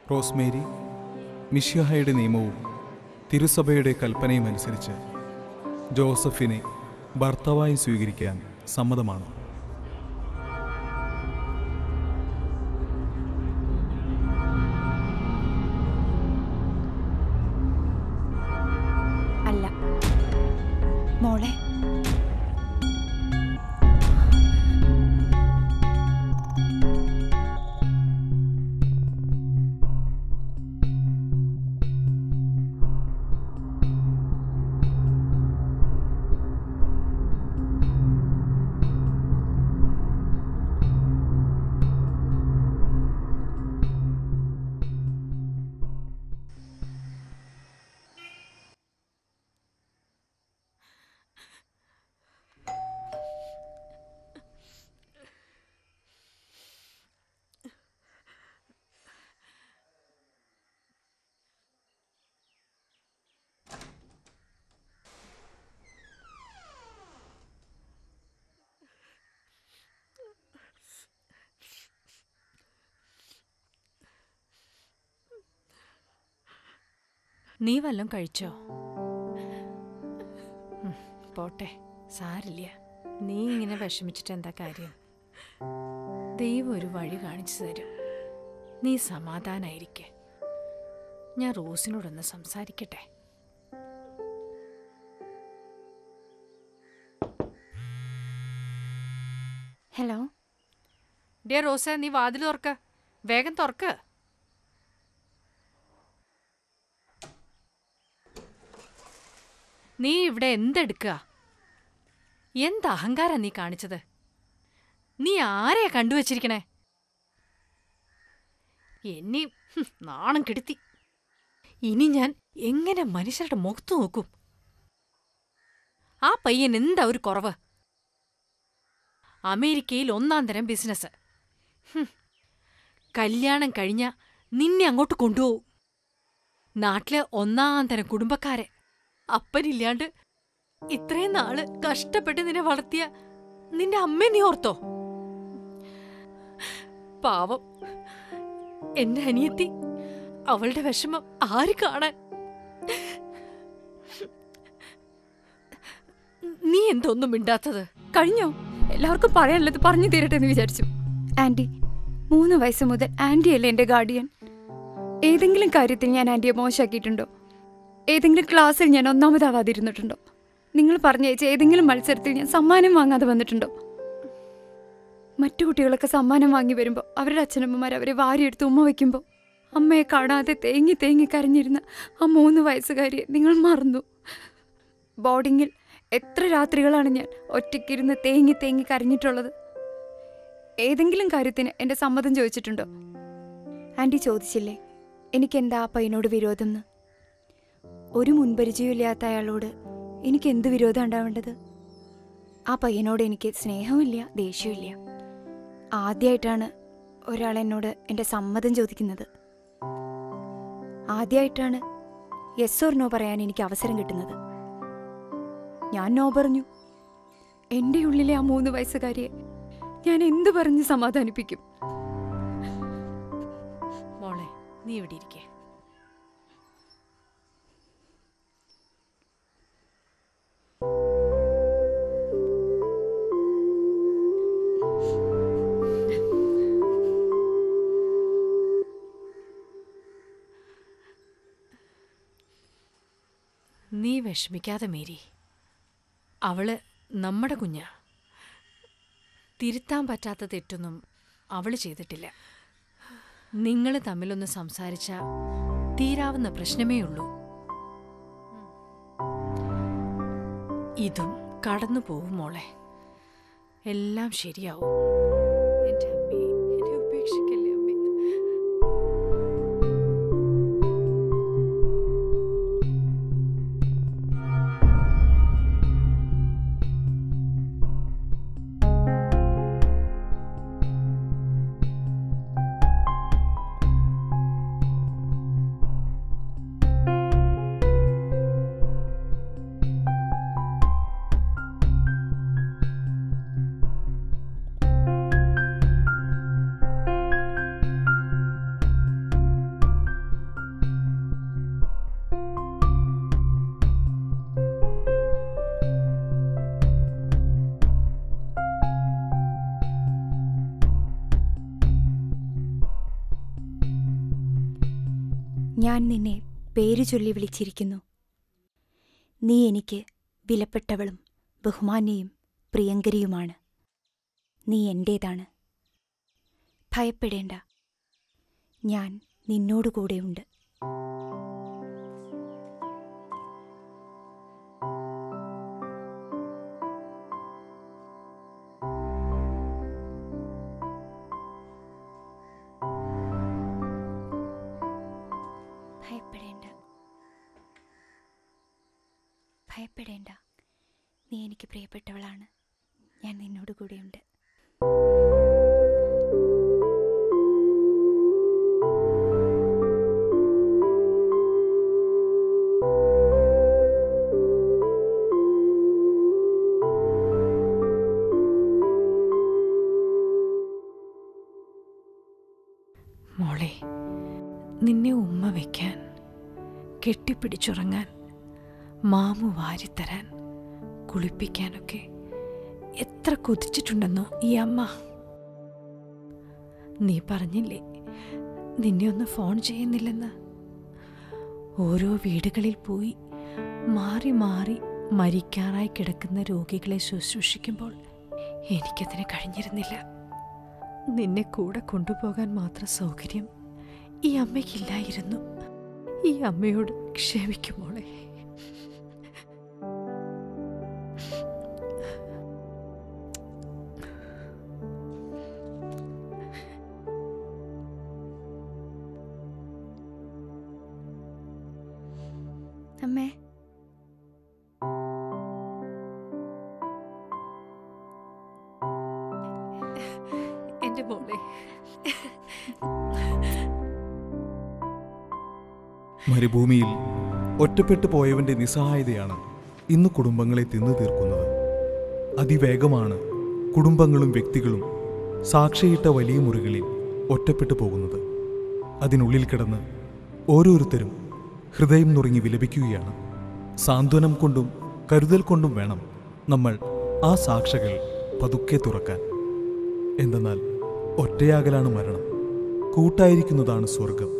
Rosemary മിഷ്യാഹയുടെ നിയമവും തിരുസഭയുടെ കൽപ്പനയും അനുസരിച്ച് ജോസഫിനെ ഭർത്താവായി സ്വീകരിക്കാൻ സമ്മതമാണ് അല്ല മോളെ നീ വല്ലതും കഴിച്ചോ ഉം, പോട്ടെ സാരില്ല നീ ഇങ്ങനെ വിഷമിച്ചിട്ട് എന്താ കാര്യം ദൈവം ഒരു വഴി കാണിച്ചു തരും നീ സമാധാനായിരിക്കെ ഞാൻ റോസിനോടൊന്ന് സംസാരിക്കട്ടെ ഹലോ ഡേ റോസ നീ വാതിൽ തുറക്ക വേഗം തുറക്ക് നീ ഇവിടെ എന്തെടുക്കുക എന്ത് അഹങ്കാരം നീ കാണിച്ചത് നീ ആരെയാ കണ്ടുവച്ചിരിക്കണേ എന്നെ ഹും, നാണം കെടുത്തി ഇനി ഞാൻ എങ്ങനെ മനുഷ്യരുടെ മുഖത്ത് നോക്കും ആ പയ്യൻ എന്താ ഒരു കുറവ് അമേരിക്കയിൽ ഒന്നാം തരം ബിസിനസ് ഹും. കല്യാണം കഴിഞ്ഞ നിന്നെ അങ്ങോട്ട് കൊണ്ടുപോകും നാട്ടിലെ ഒന്നാം തരം കുടുംബക്കാരെ അപ്പനില്ലാണ്ട് ഇത്രയും നാള് കഷ്ടപ്പെട്ട് നിന്നെ വളർത്തിയ നിന്റെ അമ്മ നീ ഓർത്തോ പാവം എന്റെ അനിയത്തി അവളുടെ വിഷമം ആര് കാണാൻ നീ എന്തൊന്നും മിണ്ടാത്തത് കഴിഞ്ഞോ എല്ലാവർക്കും പറയാനുള്ളത് പറഞ്ഞു തീരട്ടെ എന്ന് വിചാരിച്ചു ആന്റി മൂന്ന് വയസ്സ് മുതൽ ആന്റി അല്ലേ എന്റെ ഗാർഡിയൻ ഏതെങ്കിലും കാര്യത്തിൽ ഞാൻ ആന്റിയെ മോശമാക്കിയിട്ടുണ്ടോ ഏതെങ്കിലും ക്ലാസ്സിൽ ഞാൻ ഒന്നാമതാവാതിരുന്നിട്ടുണ്ടോ നിങ്ങൾ പറഞ്ഞയച്ച ഏതെങ്കിലും മത്സരത്തിൽ ഞാൻ സമ്മാനം വാങ്ങാതെ വന്നിട്ടുണ്ടോ മറ്റു കുട്ടികളൊക്കെ സമ്മാനം വാങ്ങി വരുമ്പോൾ അവരുടെ അച്ഛനമ്മമാർ അവരെ വാരിയെടുത്ത് ഉമ്മ വയ്ക്കുമ്പോൾ അമ്മയെ കാണാതെ തേങ്ങി തേങ്ങി കരഞ്ഞിരുന്ന ആ മൂന്ന് വയസ്സുകാരിയെ നിങ്ങൾ മറന്നു ബോർഡിങ്ങിൽ എത്ര രാത്രികളാണ് ഞാൻ ഒറ്റയ്ക്കിരുന്ന് തേങ്ങി തേങ്ങി കരഞ്ഞിട്ടുള്ളത് ഏതെങ്കിലും കാര്യത്തിന് എൻ്റെ സമ്മതം ചോദിച്ചിട്ടുണ്ടോ ആൻറ്റി ചോദിച്ചില്ലേ എനിക്കെന്താ ആ പയ്യനോട് വിരോധം എന്ന് ഒരു മുൻപരിചയമില്ലാത്ത അയാളോട് എനിക്ക് എന്ത് വിരോധം ഉണ്ടാവേണ്ടത് ആ പയ്യനോട് എനിക്ക് സ്നേഹമില്ല ദേഷ്യമില്ല ആദ്യമായിട്ടാണ് ഒരാൾ എന്നോട് എൻ്റെ സമ്മതം ചോദിക്കുന്നത് ആദ്യമായിട്ടാണ് യെസ് ഓർ നോ പറയാൻ എനിക്ക് അവസരം കിട്ടുന്നത് ഞാൻ നോ പറഞ്ഞു എൻ്റെ ഉള്ളിലെ ആ മൂന്ന് വയസ്സുകാരിയെ ഞാൻ എന്തു പറഞ്ഞ് സമാധാനിപ്പിക്കും മോളെ നീ ഇവിടെ ഇരിക്കേ നീ വിഷമിക്കാതെ മേരി അവള് നമ്മുടെ കുഞ്ഞാ തിരുത്താൻ പറ്റാത്ത തെറ്റൊന്നും അവള് ചെയ്തിട്ടില്ല നിങ്ങൾ തമ്മിലൊന്ന് സംസാരിച്ച തീരാവുന്ന പ്രശ്നമേ ഉള്ളൂ ഇതും കടന്നു പോവും മോളെ എല്ലാം ശരിയാവും എന്റെ അമ്മേ എന്നെ ഉപേക്ഷിക്കല്ലേ അമ്മേ ഞാൻ നിന്നെ പേരു ചൊല്ലി വിളിച്ചിരിക്കുന്നു നീ എനിക്ക് വിലപ്പെട്ടവളും ബഹുമാന്യയും പ്രിയങ്കരിയുമാണ് നീ എന്റേതാണ് ഭയപ്പെടേണ്ട ഞാൻ നിന്നോടുകൂടെയുണ്ട് ഭയപ്പെടേണ്ട ഭയപ്പെടേണ്ട നീ എനിക്ക് പ്രിയപ്പെട്ടവളാണ് ഞാൻ നിന്നോട് കൂടെയുണ്ട് മോളെ നിന്നെ ഉമ്മ വയ്ക്കാൻ കെട്ടിപ്പിടിച്ചുറങ്ങാൻ മാമു വാരിത്തരാൻ കുളിപ്പിക്കാനൊക്കെ എത്ര കൊതിച്ചിട്ടുണ്ടെന്നോ ഈ അമ്മ നീ പറഞ്ഞില്ലേ നിന്നെ ഒന്ന് ഫോൺ ചെയ്യുന്നില്ലെന്ന് ഓരോ വീടുകളിൽ പോയി മാറി മാറി മരിക്കാറായി കിടക്കുന്ന രോഗികളെ ശുശ്രൂഷിക്കുമ്പോൾ എനിക്കതിന് കഴിഞ്ഞിരുന്നില്ല നിന്നെ കൂടെ കൊണ്ടുപോകാൻ മാത്രം സൗകര്യം ഈ അമ്മയ്ക്കില്ലായിരുന്നു ഈ അമ്മയോട് ക്ഷമിക്കുമോളെ അമ്മേ എന്റെ മോളെ മരുഭൂമിയിൽ ഒറ്റപ്പെട്ടു പോയവന്റെ നിസ്സഹായതയാണ് ഇന്ന് കുടുംബങ്ങളെ തിന്നു തീർക്കുന്നത് അതിവേഗമാണ് കുടുംബങ്ങളും വ്യക്തികളും സാക്ഷിയിട്ട വലിയ മുറികളിൽ ഒറ്റപ്പെട്ടു പോകുന്നത് അതിനുള്ളിൽ കിടന്ന് ഓരോരുത്തരും ഹൃദയം നുറുങ്ങി വിലപിക്കുകയാണ് സാന്ത്വനം കൊണ്ടും കരുതൽ കൊണ്ടും വേണം നമ്മൾ ആ സാക്ഷകൾ പതുക്കെ തുറക്കാൻ എന്തെന്നാൽ ഒറ്റയാകലാണ് മരണം കൂട്ടായിരിക്കുന്നതാണ് സ്വർഗം